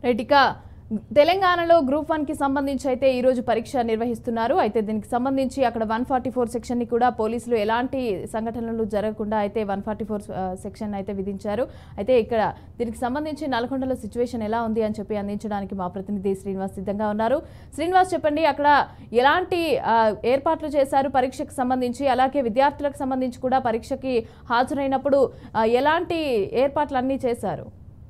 Right ఇక తెలంగాణలో group one కి సంబంధించి అయితే ఈ రోజు పరీక్ష నిర్వహిస్తున్నారు అయితే దీనికి సంబంధించి అక్కడ వన్ ఫార్టీ ఫోర్ సెక్షన్ ని కూడా పోలీసులు ఎలాంటి సంఘటనలు జరగకుండా అయితే వన్ ఫార్టీ ఫోర్ సెక్షన్ అయితే విధించారు అయితే ఇక్కడ దీనికి సంబంధించి నల్గొండలో సిచ్యువేషన్ ఎలా ఉంది అని చెప్పి అందించడానికి మా ప్రతినిధి శ్రీనివాస్ సిద్ధంగా ఉన్నారు శ్రీనివాస్ చెప్పండి అక్కడ ఎలాంటి ఆ, ఏర్పాట్లు చేశారు పరీక్షకు సంబంధించి అలాగే విద్యార్థులకు సంబంధించి కూడా పరీక్షకి హాజరైనప్పుడు ఆ, ఎలాంటి ఏర్పాట్లు అన్నీ చేశారు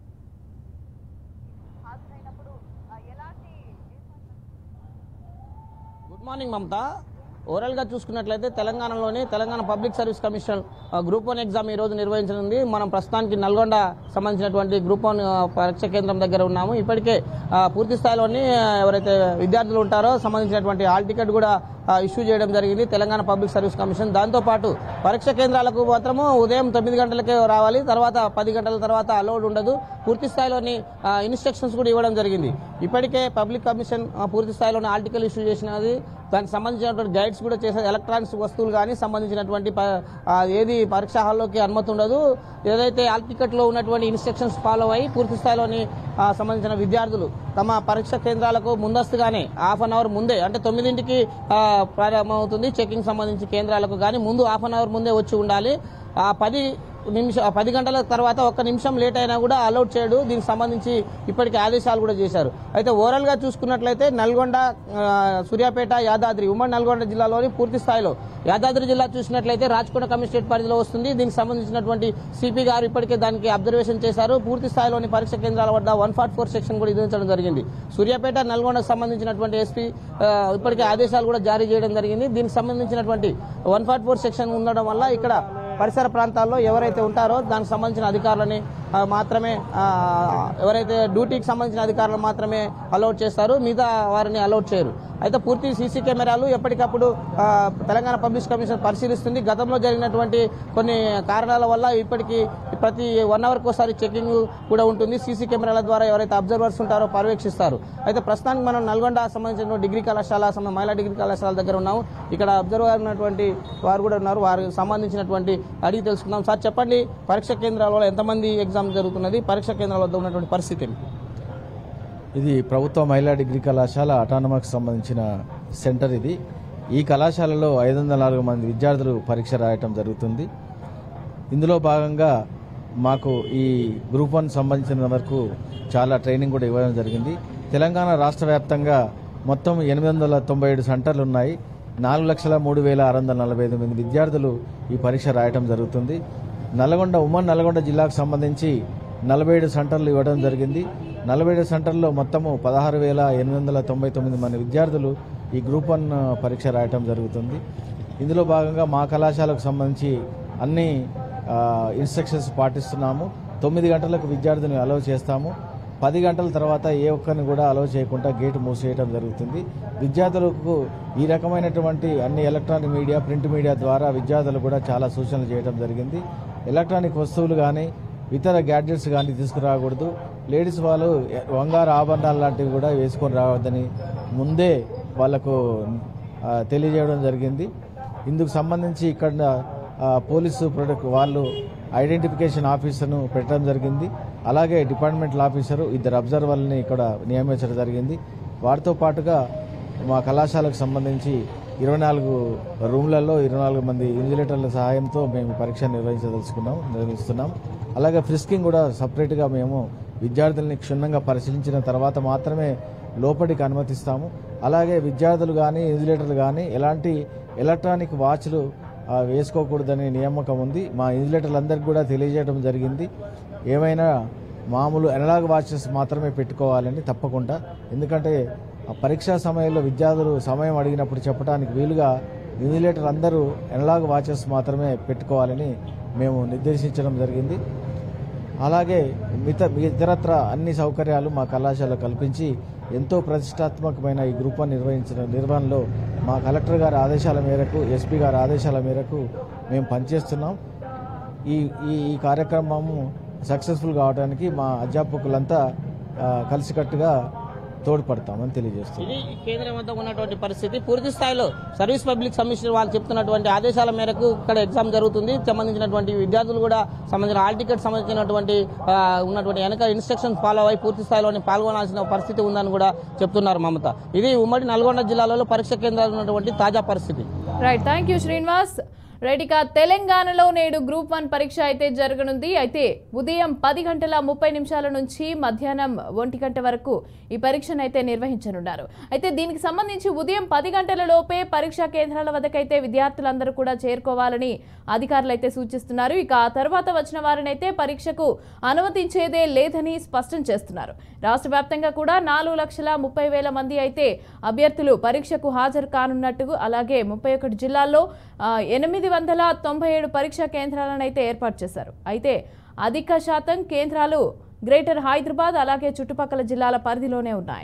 గుడ్ మార్నింగ్ మమత ఓవరాల్గా చూసుకున్నట్లయితే తెలంగాణలోని తెలంగాణ పబ్లిక్ సర్వీస్ కమిషన్ ఆ, గ్రూప్ వన్ ఎగ్జామ్ ఈ రోజు నిర్వహించనుంది మనం ప్రస్తుతానికి నల్గొండ సంబంధించినటువంటి గ్రూప్ వన్ ఆ, పరీక్ష కేంద్రం దగ్గర ఉన్నాము ఇప్పటికే ఆ, పూర్తి స్థాయిలోని ఆ, ఎవరైతే విద్యార్థులు ఉంటారో సంబంధించినటువంటి హాల్ టికెట్ కూడా ఆ, ఇష్యూ చేయడం జరిగింది తెలంగాణ పబ్లిక్ సర్వీస్ కమిషన్ దాంతోపాటు పరీక్ష కేంద్రాలకు మాత్రము ఉదయం తొమ్మిది గంటలకే రావాలి తర్వాత పది గంటల తర్వాత అలౌడ్ ఉండదు పూర్తి స్థాయిలోని ఆ, ఇన్స్ట్రక్షన్స్ కూడా ఇవ్వడం జరిగింది ఇప్పటికే పబ్లిక్ కమిషన్ ఆ, పూర్తి స్థాయిలోని ఆర్టికల్ ఇష్యూ చేసినది దానికి సంబంధించినటువంటి గైడ్స్ కూడా చేసే ఎలక్ట్రానిక్స్ వస్తువులు కానీ సంబంధించినటువంటి ప- ఆ, ఏది పరీక్షా హాల్లోకి అనుమతి ఉండదు ఏదైతే ఆల్ టికెట్ లో ఉన్నటువంటి ఇన్స్ట్రక్షన్స్ ఫాలో అయ్యి పూర్తి స్థాయిలోని ఆ, సంబంధించిన విద్యార్థులు తమ పరీక్ష కేంద్రాలకు ముందస్తుగానే హాఫ్ అన్ అవర్ ముందే అంటే తొమ్మిదింటికి ఆ, ప్రారంభమవుతుంది చెకింగ్ సంబంధించి కేంద్రాలకు కానీ ముందు హాఫ్ అన్ అవర్ ముందే వచ్చి ఉండాలి ఆ పది నిమిషం పది గంటల తర్వాత ఒక్క నిమిషం లేట్ అయినా కూడా అలౌట్ చేయడు దీనికి సంబంధించి ఇప్పటికే ఆదేశాలు కూడా చేశారు అయితే ఓవరాల్ గా చూసుకున్నట్లయితే నల్గొండ ఆ, సూర్యాపేట యాదాద్రి ఉమ్మడి నల్గొండ జిల్లాలోని పూర్తి స్థాయిలో యాదాద్రి జిల్లా చూసినట్లయితే రాచకొండ కమిషనరేట్ పరిధిలో వస్తుంది దీనికి సంబంధించినటువంటి సిపి గారు ఇప్పటికే దానికి అబ్జర్వేషన్ చేశారు పూర్తి స్థాయిలోని పరీక్ష కేంద్రాల వద్ద వన్ ఫార్టీ ఫోర్ సెక్షన్ కూడా విధించడం జరిగింది సూర్యాపేట నల్గొండకు సంబంధించినటువంటి ఎస్పీ ఇప్పటికే ఆదేశాలు కూడా జారీ చేయడం జరిగింది దీనికి సంబంధించినటువంటి వన్ ఫార్టీ ఫోర్ సెక్షన్ ఉండడం వల్ల ఇక్కడ పరిసర ప్రాంతాల్లో ఎవరైతే ఉంటారో దానికి సంబంధించిన అధికారులని ఆ, మాత్రమే ఆ, ఎవరైతే డ్యూటీకి సంబంధించిన అధికారులు మాత్రమే అలౌట్ చేస్తారు మిగతా వారిని అలౌట్ చేయరు అయితే పూర్తి సీసీ కెమెరాలు ఎప్పటికప్పుడు ఆ, తెలంగాణ పబ్లిక్ కమిషన్ పరిశీలిస్తుంది గతంలో జరిగినటువంటి కొన్ని కారణాల వల్ల ఇప్పటికీ ప్రతి వన్ అవర్కి ఒకసారి చెకింగ్ కూడా ఉంటుంది సీసీ కెమెరాల ద్వారా ఎవరైతే అబ్జర్వర్స్ ఉంటారో పర్యవేక్షిస్తారు అయితే ప్రస్తుతానికి మనం నల్గొండ సంబంధించిన డిగ్రీ కళాశాల సంబంధ మహిళా డిగ్రీ కళాశాల దగ్గర ఉన్నాము ఇక్కడ అబ్జర్వర్ ఉన్నటువంటి వారు కూడా ఉన్నారు వారికి సంబంధించినటువంటి అడిగి తెలుసుకుందాం సార్ చెప్పండి పరీక్ష కేంద్రాల ఎంతమంది ఎగ్జామ్ జరుగుతున్నది పరీక్ష కేంద్రాల వద్ద ఉన్నటువంటి పరిస్థితి ఏంటి? ఇది ప్రభుత్వ మహిళా డిగ్రీ కళాశాల అటానమక్ సంబంధించిన సెంటర్ ఇది ఈ కళాశాలలో ఐదు వందల నాలుగు మంది విద్యార్థులు పరీక్ష రాయటం జరుగుతుంది ఇందులో భాగంగా మాకు ఈ గ్రూప్ వన్ సంబంధించిన వరకు చాలా ట్రైనింగ్ కూడా ఇవ్వడం జరిగింది తెలంగాణ రాష్ట్ర వ్యాప్తంగా మొత్తం ఎనిమిది వందల తొంభై ఏడు సెంటర్లు ఉన్నాయి నాలుగు లక్షల మూడు వేల ఆరు వందల నలభై ఐదు మంది విద్యార్థులు ఈ పరీక్ష రాయటం జరుగుతుంది నల్గొండ ఉమ్మడి నల్గొండ జిల్లాకు సంబంధించి నలభై ఏడు సెంటర్లు ఇవ్వడం జరిగింది నలభై ఏడు సెంటర్లో మొత్తము పదహారు వేల ఎనిమిది వందల తొంభై తొమ్మిది మంది విద్యార్థులు ఈ గ్రూప్ వన్ పరీక్ష రాయటం జరుగుతుంది ఇందులో భాగంగా మా కళాశాలకు సంబంధించి అన్ని ఆ, ఇన్స్ట్రక్షన్స్ పాటిస్తున్నాము తొమ్మిది గంటలకు విద్యార్థిని అలౌ చేస్తాము పది గంటల తర్వాత ఏ ఒక్కరిని కూడా అలౌ చేయకుండా గేట్ మూసేయడం జరుగుతుంది విద్యార్థులకు ఈ రకమైనటువంటి అన్ని ఎలక్ట్రానిక్ మీడియా ప్రింట్ మీడియా ద్వారా విద్యార్థులు కూడా చాలా సూచనలు చేయడం జరిగింది ఎలక్ట్రానిక్ వస్తువులు కానీ ఇతర గ్యాడ్జెట్స్ కానీ తీసుకురాకూడదు లేడీస్ వాళ్ళు వంగారు ఆభరణాలు లాంటివి కూడా వేసుకొని రావద్దని ముందే వాళ్ళకు ఆ, తెలియజేయడం జరిగింది ఇందుకు సంబంధించి ఇక్కడ ఆ, పోలీసు ప్రొడక్ట్ వాళ్ళు ఐడెంటిఫికేషన్ ఆఫీసర్ను పెట్టడం జరిగింది అలాగే డిపార్ట్మెంటల్ ఆఫీసరు ఇద్దరు అబ్జర్వర్లని ఇక్కడ నియమించడం జరిగింది వారితో పాటుగా మా కళాశాలకు సంబంధించి ఇరవై నాలుగు రూమ్లలో ఇరవై నాలుగు మంది ఇన్విజిలేటర్ల సహాయంతో మేము పరీక్ష నిర్వహించదలుచుకున్నాం నిర్వహిస్తున్నాం అలాగే ఫ్రిస్కింగ్ కూడా సపరేట్గా మేము విద్యార్థుల్ని క్షుణ్ణంగా పరిశీలించిన తర్వాత మాత్రమే లోపలికి అనుమతిస్తాము అలాగే విద్యార్థులు కానీ ఇన్విజిలేటర్లు కానీ ఎలాంటి ఎలక్ట్రానిక్ వాచ్లు ఆ, వేసుకోకూడదనే నియామకం ఉంది మా ఇన్విజిలేటర్లందరికీ కూడా తెలియజేయడం జరిగింది ఏమైనా మామూలు అనలాగ్ వాచెస్ మాత్రమే పెట్టుకోవాలని తప్పకుండా ఎందుకంటే ఆ పరీక్షా సమయంలో విద్యార్థులు సమయం అడిగినప్పుడు చెప్పడానికి వీలుగా ఇన్విజిలేటర్ అందరూ అనలాగ్ వాచెస్ మాత్రమే పెట్టుకోవాలని మేము నిర్దేశించడం జరిగింది అలాగే మిత ఇతరత్ర అన్ని సౌకర్యాలు మా కళాశాల కల్పించి ఎంతో ప్రతిష్టాత్మకమైన ఈ గ్రూప్ వన్ నిర్వహించిన నిర్వహణలో మా కలెక్టర్ గారి ఆదేశాల మేరకు ఎస్పీ గారి ఆదేశాల మేరకు మేము పనిచేస్తున్నాం ఈ ఈ ఈ కార్యక్రమము సక్సెస్ఫుల్ కావడానికి మా అధ్యాపకులంతా ఆ, కలిసికట్టుగా తోడ్పడతామని తెలియజేస్తున్నాం ఇది కేంద్రం వద్ద ఉన్నటువంటి పరిస్థితి పూర్తి స్థాయిలో సర్వీస్ పబ్లిక్ కమిషనర్ వాళ్ళు చెప్తున్నటువంటి ఆదేశాల మేరకు ఇక్కడ ఎగ్జామ్ జరుగుతుంది సంబంధించినటువంటి విద్యార్థులు కూడా సంబంధించిన హాల్ టికెట్ సంబంధించినటువంటి ఆ, ఉన్నటువంటి వెనక ఇన్స్ట్రక్షన్స్ ఫాలో అయి పూర్తి స్థాయిలోనే పాల్గొనాల్సిన పరిస్థితి ఉందని కూడా చెప్తున్నారు మమత ఇది ఉమ్మడి నల్గొండ జిల్లాలో పరీక్ష కేంద్రాలు ఉన్నటువంటి తాజా పరిస్థితి right thank you Srinivas right ఇక తెలంగాణలో నేడు గ్రూప్ వన్ పరీక్ష అయితే జరగనుంది అయితే ఉదయం పది గంటల ముప్పై నిమిషాల నుంచి మధ్యాహ్నం ఒంటి గంట వరకు ఈ పరీక్షను అయితే నిర్వహించనున్నారు అయితే దీనికి సంబంధించి ఉదయం పది గంటల లోపే పరీక్షా కేంద్రాల వద్దకైతే విద్యార్థులందరూ కూడా చేరుకోవాలని అధికారులు అయితే సూచిస్తున్నారు ఇక ఆ తర్వాత వచ్చిన వారినైతే పరీక్షకు అనుమతించేదే లేదని స్పష్టం చేస్తున్నారు రాష్ట్ర వ్యాప్తంగా కూడా నాలుగు లక్షల ముప్పై వేల మంది అయితే అభ్యర్థులు పరీక్షకు హాజరు కానున్నట్టు అలాగే ముప్పై ఒకటి జిల్లాల్లో ఆ, ఎనిమిది వందల తొంభై ఏడు పరీక్షా కేంద్రాలను అయితే ఏర్పాటు చేశారు అయితే అధిక శాతం కేంద్రాలు గ్రేటర్ హైదరాబాద్ అలాగే చుట్టుపక్కల జిల్లాల పరిధిలోనే ఉన్నాయి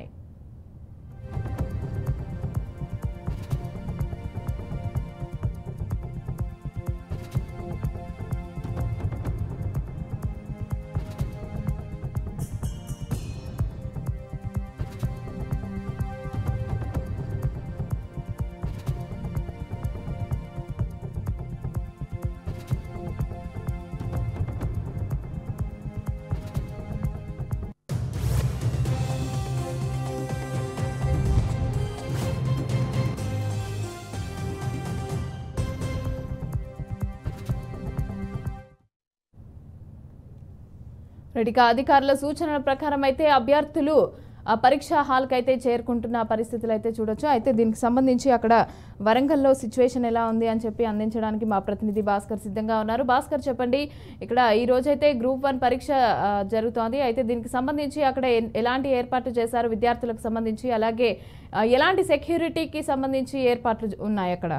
ఇక అధికారుల సూచనల ప్రకారం అయితే అభ్యర్థులు ఆ పరీక్షా హాల్కి అయితే చేరుకుంటున్న పరిస్థితులు అయితే చూడొచ్చు అయితే దీనికి సంబంధించి అక్కడ వరంగల్లో సిచ్యువేషన్ ఎలా ఉంది అని చెప్పి అందించడానికి మా ప్రతినిధి భాస్కర్ సిద్ధంగా ఉన్నారు భాస్కర్ చెప్పండి ఇక్కడ ఈ రోజైతే గ్రూప్ వన్ పరీక్ష ఆ, జరుగుతోంది అయితే దీనికి సంబంధించి అక్కడ ఎన్- ఎలాంటి ఏర్పాట్లు చేశారు విద్యార్థులకు సంబంధించి అలాగే ఆ, ఎలాంటి సెక్యూరిటీకి సంబంధించి ఏర్పాట్లు ఉన్నాయి అక్కడ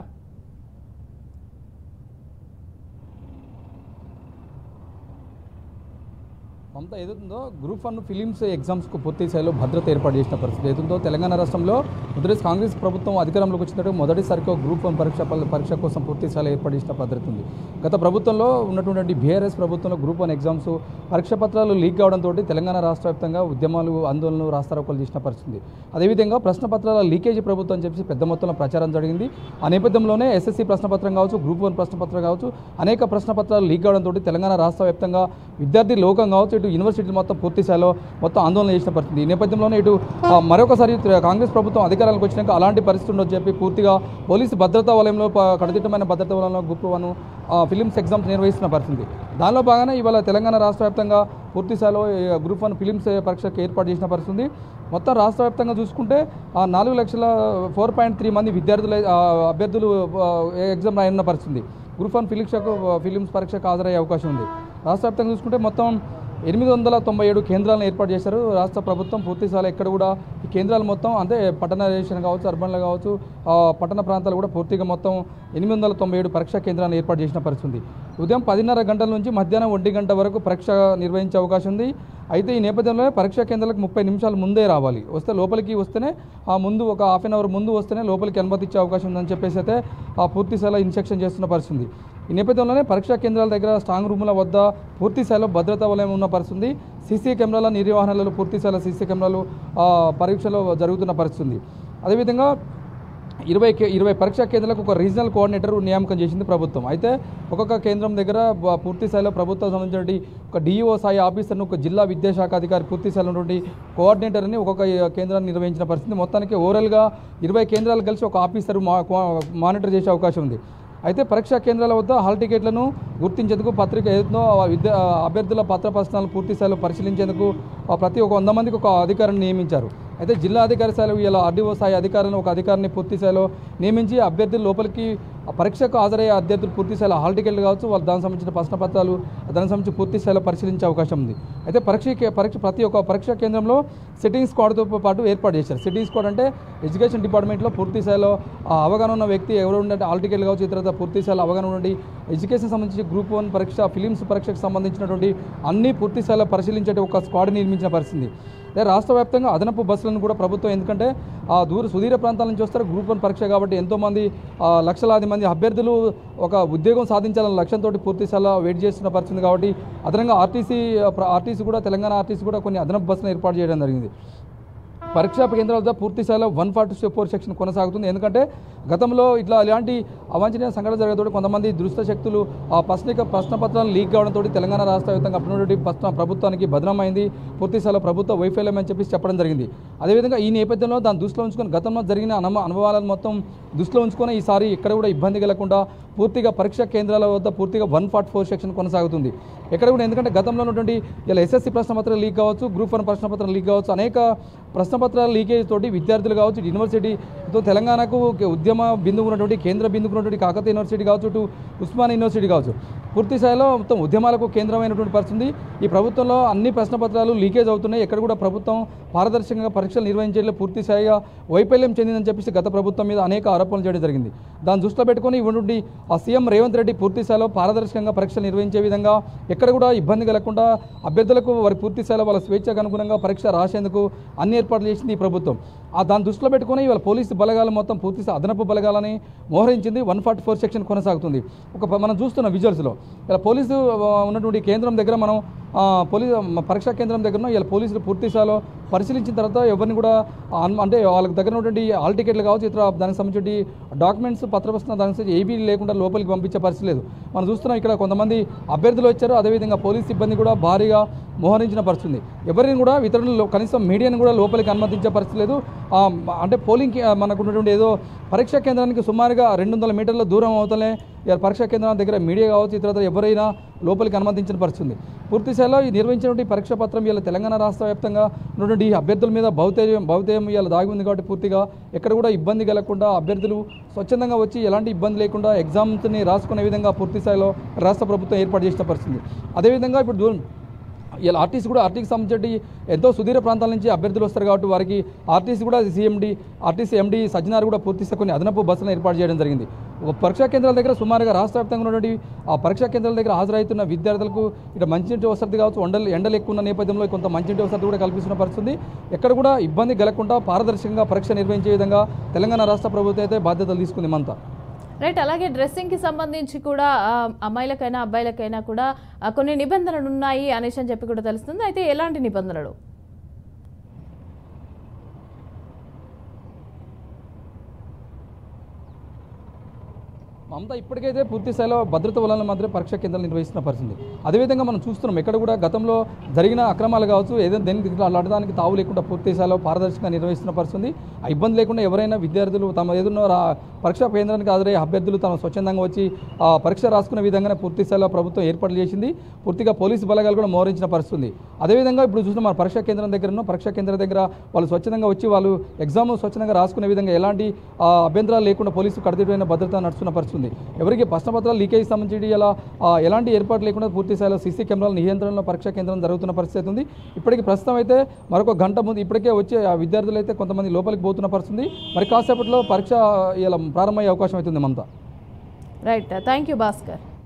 మమత ఏదైతుందో గ్రూప్ వన్ ఫిలిమ్స్ ఎగ్జామ్స్కు పూర్తి స్థాయిలో భద్రత ఏర్పాటు చేసిన పరిస్థితి ఏదైతుందో తెలంగాణ రాష్ట్రంలో మొదటి కాంగ్రెస్ ప్రభుత్వం అధికారంలోకి వచ్చినట్టు మొదటిసారిగా గ్రూప్ వన్ పరీక్ష ప- పరీక్ష కోసం పూర్తి స్థాయిలో ఏర్పాటు చేసిన భద్రత ఉంది గత ప్రభుత్వంలో ఉన్నటువంటి బీఆర్ఎస్ ప్రభుత్వంలో గ్రూప్ వన్ ఎగ్జామ్స్ పరీక్ష పత్రాలు లీక్ కావడంతో తెలంగాణ రాష్ట్ర వ్యాప్తంగా ఉద్యమాలు ఆందోళనలు రాస్తారోకలు చేసిన పరిస్థితి అదేవిధంగా ప్రశ్న పత్రాల లీకేజీ ప్రభుత్వం అని చెప్పి పెద్ద మొత్తంలో ప్రచారం జరిగింది ఆ నేపథ్యంలోనే ఎస్ఎస్సీ ప్రశ్నపత్రం కావచ్చు గ్రూప్ వన్ ప్రశ్నపత్రం కావచ్చు అనేక ప్రశ్నపత్రాలు లీక్ కావడంతో తెలంగాణ రాష్ట్ర వ్యాప్తంగా విద్యార్థి లోకం కావచ్చు ఇటు యూనివర్సిటీలు మొత్తం పూర్తి స్థాయిలో మొత్తం ఆందోళన చేసిన పరిస్థితి ఈ నేపథ్యంలోనే ఇటు ఆ, మరొకసారి త- కాంగ్రెస్ ప్రభుత్వం అధికారానికి వచ్చినాక అలాంటి పరిస్థితి ఉండొచ్చు చెప్పి పూర్తిగా పోలీసు భద్రతా వలయంలో ప- కడదిట్టమైన భద్రతా వలయంలో గ్రూప్ వన్ ఫిలిమ్స్ ఎగ్జామ్స్ నిర్వహిస్తున్న పరిస్థితి దానిలో భాగంగా ఇవాళ తెలంగాణ రాష్ట్ర వ్యాప్తంగా పూర్తి స్థాయిలో ఈ గ్రూప్ వన్ ఫిలిమ్స్ పరీక్షకు ఏర్పాటు చేసిన పరిస్థితి ఉంది. మొత్తం రాష్ట్ర వ్యాప్తంగా చూసుకుంటే ఆ నాలుగు లక్షల ఫోర్ పాయింట్ త్రీ మంది విద్యార్థులు ఆ, అభ్యర్థులు ఆ, ఎగ్జామ్ రాయనున్న పరిస్థితి ఉంది. గ్రూప్ వన్ ఫిలిమ్స్కు ఫిలిమ్స్ పరీక్షకు హాజరయ్యే అవకాశం ఉంది రాష్ట్ర వ్యాప్తంగా చూసుకుంటే మొత్తం ఎనిమిది వందల తొంభై ఏడు కేంద్రాలను ఏర్పాటు చేశారు రాష్ట్ర ప్రభుత్వం పూర్తి స్థాయిలో ఎక్కడ కూడా ఈ కేంద్రాలు మొత్తం అంటే పట్టణ రేషన్ కావచ్చు అర్బన్లు కావచ్చు ఆ, పట్టణ ప్రాంతాలు కూడా పూర్తిగా మొత్తం ఎనిమిది వందల తొంభై ఏడు పరీక్షా కేంద్రాలను ఏర్పాటు చేసిన పరిస్థితి ఉంది ఉదయం పదిన్నర గంటల నుంచి మధ్యాహ్నం ఒంటి గంట వరకు పరీక్ష నిర్వహించే అవకాశం ఉంది అయితే ఈ నేపథ్యంలో పరీక్షా కేంద్రాలకు ముప్పై నిమిషాలు ముందే రావాలి వస్తే లోపలికి వస్తేనే ఆ ముందు ఒక హాఫ్ అన్ అవర్ ముందు వస్తేనే లోపలికి అనుమతి ఇచ్చే అవకాశం ఉందని చెప్పేసి అయితే ఆ పూర్తి స్థాయిలో ఇన్స్ట్రక్షన్ చేస్తున్న పరిస్థితి ఉంది ఈ నేపథ్యంలోనే పరీక్షా కేంద్రాల దగ్గర స్ట్రాంగ్ రూముల వద్ద పూర్తి స్థాయిలో భద్రతా వలయం ఉన్న పరిస్థితి ఉంది సీసీ కెమెరాల నిర్వహణలో పూర్తి స్థాయిలో సీసీ కెమెరాలు ఆ, పరీక్షలో జరుగుతున్న పరిస్థితి ఉంది అదేవిధంగా ఇరవై కే- ఇరవై పరీక్షా కేంద్రాలకు ఒక రీజనల్ కోఆర్డినేటర్ నియామకం చేసింది ప్రభుత్వం అయితే ఒక్కొక్క కేంద్రం దగ్గర బ- పూర్తి స్థాయిలో ప్రభుత్వం సంబంధించినటువంటి ఒక డిఈఓ స్థాయి ఆఫీసర్ను ఒక జిల్లా విద్యాశాఖ అధికారి పూర్తి స్థాయిలో ఉన్నటువంటి కోఆర్డినేటర్ని ఒక్కొక్క కేంద్రాన్ని నిర్వహించిన పరిస్థితి మొత్తానికి ఓవరాల్గా ఇరవై కేంద్రాలు కలిసి ఒక ఆఫీసర్ మా కో- మానిటర్ చేసే అవకాశం ఉంది అయితే పరీక్షా కేంద్రాల వద్ద హాల్ టికెట్లను గుర్తించేందుకు పత్రిక ఏదో విద్యా అభ్యర్థుల పత్ర ప్రశ్నలు పూర్తి స్థాయిలో పరిశీలించేందుకు ఆ ప్రతి ఒక వంద మందికి ఒక అధికారిని నియమించారు అయితే జిల్లా అధికారి స్థాయిలో ఇలా ఆర్డీఓ స్థాయి అధికారులను ఒక అధికారిని పూర్తి స్థాయిలో నియమించి అభ్యర్థులు లోపలికి ఆ పరీక్షకు హాజరయ్యే అభ్యర్థులు పూర్తి స్థాయిలో హాల్ టికెట్లు కావచ్చు వాళ్ళు దానికి సంబంధించిన ప్రశ్న పత్రాలు దానికి సంబంధించి పూర్తి స్థాయిలో పరిశీలించే అవకాశం ఉంది అయితే పరీక్ష కే- పరీక్ష ప్రతి ఒక్క పరీక్షా కేంద్రంలో సిట్టింగ్ స్క్వాడ్తో పాటు ఏర్పాటు చేశారు సిట్టింగ్ స్క్వాడ్ అంటే ఎడ్యుకేషన్ డిపార్ట్మెంట్లో పూర్తి స్థాయిలో ఆ అవగాహన ఉన్న వ్యక్తి ఎవరు ఉండే హాల్ టికెట్లు కావచ్చు ఇతర పూర్తి స్థాయిలో అవగాహన ఉండి ఎడ్యుకేషన్ సంబంధించి గ్రూప్ వన్ పరీక్ష ఫిలిమ్స్ పరీక్షకు సంబంధించినటువంటి అన్ని పూర్తి స్థాయిలో పరిశీలించే ఒక స్క్వాడ్ నిర్మించిన పరిస్థితి అదే రాష్ట్ర వ్యాప్తంగా అదనపు బస్సులను కూడా ప్రభుత్వం ఎందుకంటే ఆ దూర సుదీర ప్రాంతాల నుంచి వస్తారు గ్రూప్ వన్ పరీక్ష కాబట్టి ఎంతోమంది ఆ, లక్షలాది మంది అభ్యర్థులు ఒక ఉద్యోగం సాధించాలన్న లక్ష్యంతో పూర్తి స్థాయిలో వెయిట్ చేస్తున్న పరిస్థితి కాబట్టి అదనంగా ఆర్టీసీ ఆర్టీసీ కూడా తెలంగాణ ఆర్టీసీ కూడా కొన్ని అదనపు బస్సులను ఏర్పాటు చేయడం జరిగింది పరీక్షా కేంద్రాల వద్ద పూర్తి స్థాయిలో వన్ ఫార్టీ ఫోర్ సెక్షన్ కొనసాగుతుంది ఎందుకంటే గతంలో ఇట్లా ఇలాంటి అవాంఛనీయ సంఘటన జరగడంతో కొంతమంది దురుస్త శక్తులు ఆ ప్రశ్నిక ప్రశ్న పత్రాలు లీక్ కావడంతో తెలంగాణ రాష్ట్ర వ్యాప్తంగా అప్పటి ప్రశ్న ప్రభుత్వానికి భద్రమైంది పూర్తి స్థాయిలో ప్రభుత్వ వైఫల్యం అని చెప్పి చెప్పడం జరిగింది అదేవిధంగా ఈ నేపథ్యంలో దాన్ని దృష్టిలో ఉంచుకొని గతంలో జరిగిన అనుభ అనుభవాలను మొత్తం దృష్టిలో ఉంచుకొని ఈసారి ఎక్కడ కూడా ఇబ్బంది కలగకుండా పూర్తిగా పరీక్షా కేంద్రాల వద్ద పూర్తిగా వన్ ఫార్టీ ఫోర్ సెక్షన్ కొనసాగుతుంది ఎక్కడ కూడా ఎందుకంటే గతంలో ఉన్నటువంటి ఇలా ఎస్ఎస్సి ప్రశ్నపత్రం లీక్ కావచ్చు గ్రూప్ వన్ ప్రశ్నపత్రం లీక్ కావచ్చు అనేక ప్రశ్నపత్రాల లీకేజ్ తోటి విద్యార్థులు కావచ్చు ఇటు యూనివర్సిటీతో తెలంగాణకు ఒక ఉద్యమ బిందువు ఉన్నటువంటి కేంద్ర బిందువు ఉన్నటువంటి కాకతీయ యూనివర్సిటీ కావచ్చు ఇటు ఉస్మాన్ యూనివర్సిటీ కావచ్చు పూర్తి స్థాయిలో మొత్తం ఉద్యమాలకు కేంద్రమైనటువంటి పరిస్థితి ఈ ప్రభుత్వంలో అన్ని ప్రశ్నపత్రాలు లీకేజ్ అవుతున్నాయి ఎక్కడ కూడా ప్రభుత్వం పారదర్శకంగా పరీక్షలు నిర్వహించేలా పూర్తి స్థాయిగా వైఫల్యం చెందిందని చెప్పేసి గత ప్రభుత్వం మీద అనేక ఆరోపణలు చేయడం జరిగింది దాన్ని దృష్టిలో పెట్టుకొని ఇవ్వండి ఆ సీఎం రేవంత్ రెడ్డి పూర్తి స్థాయిలో పారదర్శకంగా పరీక్షలు నిర్వహించే విధంగా ఎక్కడ కూడా ఇబ్బంది కలగకుండా అభ్యర్థులకు వారి పూర్తి స్థాయిలో వాళ్ళ స్వేచ్ఛకు అనుగుణంగా పరీక్ష రాసేందుకు అన్ని ఏర్పాట్లు చేసింది ఈ ప్రభుత్వం ఆ దాన్ని దృష్టిలో పెట్టుకొని ఇవాళ పోలీసు బలగాలు మొత్తం పూర్తి స్థాయి అదనపు బలగాలని మోహరించింది వన్ ఫార్టీ ఫోర్ సెక్షన్ కొనసాగుతుంది ఒక ప- మనం చూస్తున్న విజువల్స్లో ఇలా పోలీసు ఆ, ఉన్నటువంటి కేంద్రం దగ్గర మనం ఆ, పోలీసు మ- పరీక్షా కేంద్రం దగ్గర ఇలా పోలీసులు పూర్తి స్థాయిలో పరిశీలించిన తర్వాత ఎవరిని కూడా అన్- అంటే వాళ్ళకి దగ్గర ఉన్నటువంటి హాల్ టికెట్లు కావచ్చు ఇతర దానికి సంబంధించి డాక్యుమెంట్స్ పత్రప్రశ్న దానికి సంబంధించి ఏబీ లేకుండా లోపలికి పంపించే పరిస్థితి లేదు మనం చూస్తున్నాం ఇక్కడ కొంతమంది అభ్యర్థులు వచ్చారు అదేవిధంగా పోలీస్ సిబ్బంది కూడా భారీగా మోహరించిన పరిస్థితి ఎవరిని కూడా ఇతరులు లో- కనీసం మీడియాని కూడా లోపలికి అనుమతించే పరిస్థితి లేదు ఆ, మ- అంటే పోలింగ్ కి- మనకు ఉన్నటువంటి ఏదో పరీక్షా కేంద్రానికి సుమారుగా రెండు వందల మీటర్ల దూరం అవుతలే ఇవాళ పరీక్షా కేంద్రం దగ్గర మీడియా కావచ్చు ఇతర ఎవరైనా లోపలికి అనుమతించిన పరిస్థితి ఉంది పూర్తి స్థాయిలో ఈ నిర్వహించినటువంటి పరీక్షా పత్రం ఇవాళ తెలంగాణ రాష్ట్ర వ్యాప్తంగా ఉన్నటువంటి ఈ అభ్యర్థుల మీద భౌతేయం భౌతేయం ఇవాళ దాగి ఉంది కాబట్టి పూర్తిగా ఎక్కడ కూడా ఇబ్బంది కలగకుండా అభ్యర్థులు స్వచ్ఛందంగా వచ్చి ఎలాంటి ఇబ్బంది లేకుండా ఎగ్జామ్స్ని రాసుకునే విధంగా పూర్తి స్థాయిలో రాష్ట్ర ప్రభుత్వం ఏర్పాటు చేసిన పరిస్థితి అదేవిధంగా ఇప్పుడు దూ- ఇలా ఆర్టీసీ కూడా ఆర్టీసీ సంబంధించి ఎంతో సుదీర ప్రాంతాల నుంచి అభ్యర్థులు వస్తారు కాబట్టి వారికి ఆర్టీసీ కూడా సీఎండి ఆర్టీసీ ఎండి సజ్జనార్ కూడా పూర్తి స్థాయి కొన్ని అదనపు బస్సులను ఏర్పాటు చేయడం జరిగింది ఒక పరీక్షా కేంద్రాల దగ్గర సుమారుగా రాష్ట్ర వ్యాప్తంగా ఉన్నటువంటి ఆ పరీక్షా కేంద్రాల దగ్గర హాజరవుతున్న విద్యార్థులకు ఇక్కడ మంచినీటి వసతి కావచ్చు ఎండలు ఎండలు ఎక్కువ ఉన్న నేపథ్యంలో కొంత మంచినీటి వసతి కూడా కల్పిస్తున్న పరిస్థితి ఎక్కడ కూడా ఇబ్బంది కలగకుండా పారదర్శకంగా పరీక్ష నిర్వహించే విధంగా తెలంగాణ రాష్ట్ర ప్రభుత్వం అయితే బాధ్యతలు తీసుకుంది మనతా రైట్ అలాగే డ్రెస్సింగ్ కి సంబంధించి కూడా ఆ, అమ్మాయిలకైనా అబ్బాయిలకైనా కూడా ఆ, కొన్ని నిబంధనలు ఉన్నాయి అనేసి అని చెప్పి కూడా తెలుస్తుంది అయితే ఎలాంటి నిబంధనలు మమతా ఇప్పటికైతే పూర్తి స్థాయిలో భద్రత వలన మాత్రమే పరీక్షా కేంద్రాలు నిర్వహిస్తున్న పరిస్థితి అదేవిధంగా మనం చూస్తున్నాం ఎక్కడ కూడా గతంలో జరిగిన అక్రమాలు కావచ్చు ఏదైనా దేనికి అడ్డడానికి తావు లేకుండా పూర్తి స్థాయిలో పారదర్శకంగా నిర్వహిస్తున్న పరిస్థితి ఆ ఇబ్బంది లేకుండా ఎవరైనా విద్యార్థులు తమ ఏదైనా రా- పరీక్షా కేంద్రానికి హాజరయ్యే అభ్యర్థులు తమ స్వచ్ఛందంగా వచ్చి ఆ పరీక్ష రాసుకునే విధంగానే పూర్తి స్థాయిలో ప్రభుత్వం ఏర్పాట్లు చేసింది పూర్తిగా పోలీసు బలగాలు కూడా మోహరించిన పరిస్థితి ఉంది అదేవిధంగా ఇప్పుడు చూసిన మన పరీక్షా కేంద్రం దగ్గర ఉన్న పరీక్షా కేంద్రం దగ్గర వాళ్ళు స్వచ్ఛందంగా వచ్చి వాళ్ళు ఎగ్జామ్ స్వచ్ఛందంగా రాసుకునే విధంగా ఎలాంటి ఆ, అభ్యంతరాలు లేకుండా పోలీసు కడదిట్టమైన భద్రత నడుస్తున్న పరిస్థితి ఉంది ఎవరికి ప్రశ్నపత్రాలు లీకేజ్ సంబంధించి ఇలా ఆ, ఎలాంటి ఏర్పాట్లు లేకుండా పూర్తి స్థాయిలో సీసీ కెమెరాల నియంత్రణలో పరీక్షా కేంద్రం జరుగుతున్న పరిస్థితి ఉంది ఇప్పటికి ప్రస్తుతం అయితే మరొక గంట ముందు ఇప్పటికే వచ్చే ఆ విద్యార్థులు అయితే కొంతమంది లోపలికి పోతున్న పరిస్థితి ఉంది. మరి కాసేపట్లో పరీక్ష ఇలా ప్రారంభమయ్యే అవకాశం అవుతుంది Mamata right thank you Bhaskar